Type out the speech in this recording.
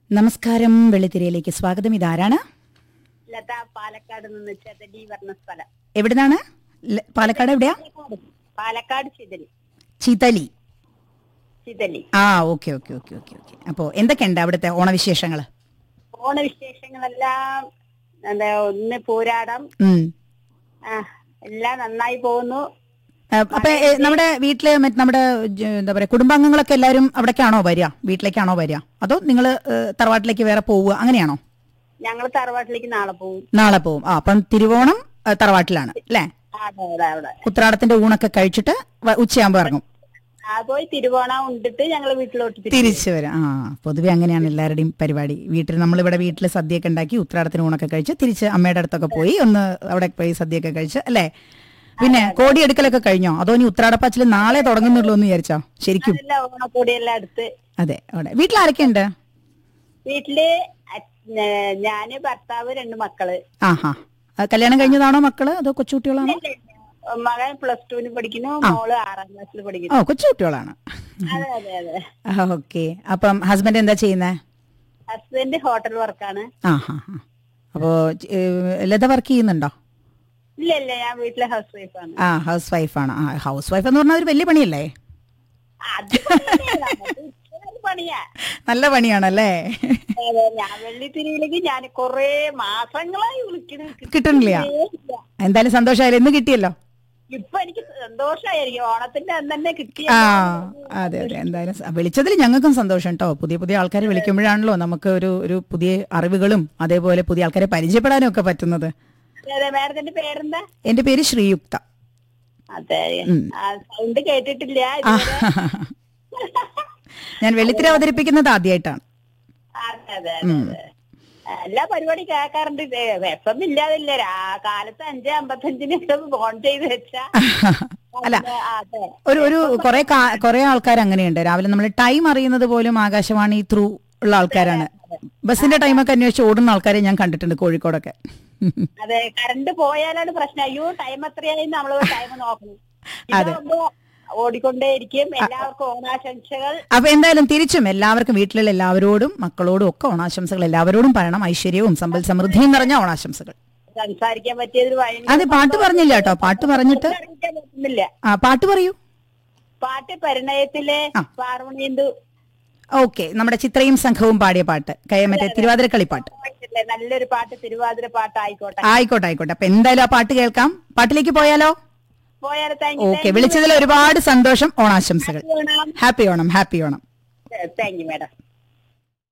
നമസ്കാരം വെള്ളിത്തിരയിലേക്ക് സ്വാഗതം ഇതാരാണ് ലത പാലക്കാട് നിന്ന് ചെതടി പറഞ്ഞ സ്ഥലം എവിടുന്നാണ് ല- പാലക്കാട് എവിടെയാ പാലക്കാട് ചിതലി ചീതലി ചിതലി ആ okay okay okay okay okay അപ്പോ എന്തൊക്കെയുണ്ട് അവിടുത്തെ ഓണവിശേഷങ്ങള് ഓണവിശേഷങ്ങളെല്ലാം എന്താ ഒന്ന് പോരാടം ഉം. ആ, എല്ലാം നന്നായി പോകുന്നു ആ, അപ്പൊ ഏ, നമ്മുടെ വീട്ടില് മറ്റ് നമ്മുടെ ജ- എന്താ പറയാ കുടുംബാംഗങ്ങളൊക്കെ എല്ലാരും അവിടേക്കാണോ വരിക വീട്ടിലേക്കാണോ വരിക അതോ നിങ്ങള് ഏ, തറവാട്ടിലേക്ക് വേറെ പോവുക അങ്ങനെയാണോ ഞങ്ങൾ തറവാട്ടിലേക്ക് നാളെ പോകും നാളെ പോവും ആ അപ്പം തിരുവോണം ഏ, തറവാട്ടിലാണ് അല്ലേ അവിടെ അവിടെ അവിടെ ഉത്രാടത്തിന്റെ ഊണൊക്കെ കഴിച്ചിട്ട് വ- ഉച്ചയാകുമ്പോ ഇറങ്ങും ആ പോയി തിരുവോണം ഉണ്ടിട്ട് ഞങ്ങൾ വീട്ടിലോട്ട് തിരിച്ചു തിരിച്ചു വരാം ആ പൊതുവെ അങ്ങനെയാണ് എല്ലാവരുടെയും പരിപാടി വീട്ടിൽ നമ്മളിവിടെ വീട്ടിൽ സദ്യയൊക്കെ ഉണ്ടാക്കി ഉത്രാടത്തിന് ഊണൊക്കെ കഴിച്ച് തിരിച്ച് അമ്മയുടെ അടുത്തൊക്കെ പോയി ഒന്ന് അവിടെ പോയി സദ്യയൊക്കെ കഴിച്ച് അല്ലേ പിന്നെ കോടിയെടുക്കലൊക്കെ കഴിഞ്ഞോ അതോ ഇനി ഉത്രാടപ്പാച്ചിൽ നാളെ തുടങ്ങുന്നുള്ളൂ എന്ന് വിചാരിച്ചോ ശരിക്കും അതെല്ലാം ഓണക്കൂടിയെല്ലാം അടുത്ത് അതെ അവിടെ വീട്ടിൽ ആരൊക്കെയുണ്ട് വീട്ടില് അച്ഛ- ഏ, ഞാന് ഭർത്താവ് രണ്ട് മക്കള് ആ ഹാ കല്യാണം കഴിഞ്ഞതാണോ മക്കള് അതോ കൊച്ചുകുട്ടികളാണോ മകൻ പ്ലസ് ടുവിന് പഠിക്കുന്നു മോള് ആറാം ക്ലാസ്സിൽ പഠിക്കുന്നു ഓ കൊച്ചുകുട്ടികളാണ് അതെ അതെ അതെ ഓക്കെ അപ്പം ഹസ്ബൻഡ് എന്താ ചെയ്യുന്നേ ഹസ്ബൻഡ് ഹോട്ടൽ വർക്കാണ് ആ ഹാ ഹാ അപ്പോ ഏ, ലത വർക്ക് ചെയ്യുന്നുണ്ടോ ഇല്ല ഇല്ല ഞാൻ വീട്ടിലെ ഹൗസ് വൈഫാണ് ആ ഹൗസ് വൈഫാണ് ആ ഹൗസ് വൈഫ് എന്ന് പറഞ്ഞാൽ ഒരു വലിയ പണിയല്ലേ അത് പണിയല്ല, നമുക്ക് ഇഷ്ടമുള്ള പണിയാ നല്ല പണിയാണല്ലേ അതെ, ഞാൻ വെള്ളിത്തിരിയിലേക്ക് ഞാൻ കൊറേ മാസങ്ങളായി വിളിക്കുന്നു കിട്ടണില്ല എന്തായാലും സന്തോഷമായാലും ഇന്ന് കിട്ടിയല്ലോ ഇപ്പൊ എനിക്ക് സന്തോഷമായിരിക്കും ഓണത്തിന്റെ അന്ന് തന്നെ കിട്ടിയ ആ അതെ അതെ എന്തായാലും സ- വിളിച്ചതിൽ ഞങ്ങൾക്കും സന്തോഷം കേട്ടോ പുതിയ പുതിയ ആൾക്കാരെ വിളിക്കുമ്പോഴാണല്ലോ നമുക്ക് ഒരു ഒരു പുതിയ അറിവുകളും അതേപോലെ പുതിയ ആൾക്കാരെ പരിചയപ്പെടാനും ഒക്കെ പറ്റുന്നത് അതെ മാഡത്തിന്റെ പേരെന്താ എന്റെ പേര് ശ്രീയുക്ത അതെ ഉം. സൗണ്ട് കേട്ടിട്ടില്ല ആ. ഇതുവരെ. ഞാൻ വെള്ളിത്തിര അവതരിപ്പിക്കുന്നത് ആദ്യമായിട്ടാണ് അതെ അതെ അതെ അതെ എല്ലാ പരിപാടി കേൾക്കാറുണ്ട് എഫ് എം ഇല്ലാതില്ല രാ- കാലത്ത് അഞ്ച് അമ്പത്തഞ്ചിന് ഫോൺ ചെയ്ത് വെച്ചാ അല്ല അതെ ഒരു ഒരു കുറെ കുറെ ആൾക്കാർ അങ്ങനെയുണ്ട് രാവിലെ നമ്മൾ ടൈം അറിയുന്നത് പോലും ആകാശവാണി ത്രൂ ഉള്ള ആൾക്കാരാണ് ബസ്സിന്റെ ടൈമൊക്കെ അന്വേഷിച്ച് ഓടുന്ന ആൾക്കാരെ ഞാൻ കണ്ടിട്ടുണ്ട് കോഴിക്കോടൊക്കെ അതെ കറണ്ട് പോയാലാണ് പ്രശ്നം അയ്യോ ടൈം എത്രയായി നമ്മൾ ടൈം നോക്കണം അതെ. ഇതാകുമ്പോ ഓടിക്കൊണ്ടേയിരിക്കും എല്ലാവർക്കും ഓണാശംസകൾ അപ്പൊ എന്തായാലും തിരിച്ചും എല്ലാവർക്കും വീട്ടിലുള്ള എല്ലാവരോടും മക്കളോടും ഒക്കെ ഓണാശംസകൾ എല്ലാവരോടും പറയണം ഐശ്വര്യവും സമ്പൽ സമൃദ്ധിയും നിറഞ്ഞ ഓണാശംസകൾ സംസാരിക്കാൻ പറ്റിയതൊരു വഴി അതെ പാട്ട് പറഞ്ഞില്ല കേട്ടോ പാട്ട് പറഞ്ഞിട്ട് അറിയിക്കാൻ പറ്റുന്നില്ല ആ പാട്ട് പറയൂ പാട്ട് പരിണയത്തിലെ ആ. പാർവണീന്ദു ഓക്കെ നമ്മുടെ ചിത്രയും സംഘവും പാടിയ പാട്ട് കയ മറ്റേ തിരുവാതിരക്കളിപ്പാട്ട് പാട്ടില്ലേ? നല്ലൊരു പാട്ട് തിരുവാതിര പാട്ട് ആയിക്കോട്ടെ ആയിക്കോട്ടെ ആയിക്കോട്ടെ അപ്പൊ എന്തായാലും ആ പാട്ട് കേൾക്കാം പാട്ടിലേക്ക് പോയാലോ പോയാൽ താങ്ക് ഓക്കെ വിളിച്ചതിൽ ഒരുപാട് സന്തോഷം ഓണാശംസകൾ you happy Onam happy Onam thank you madam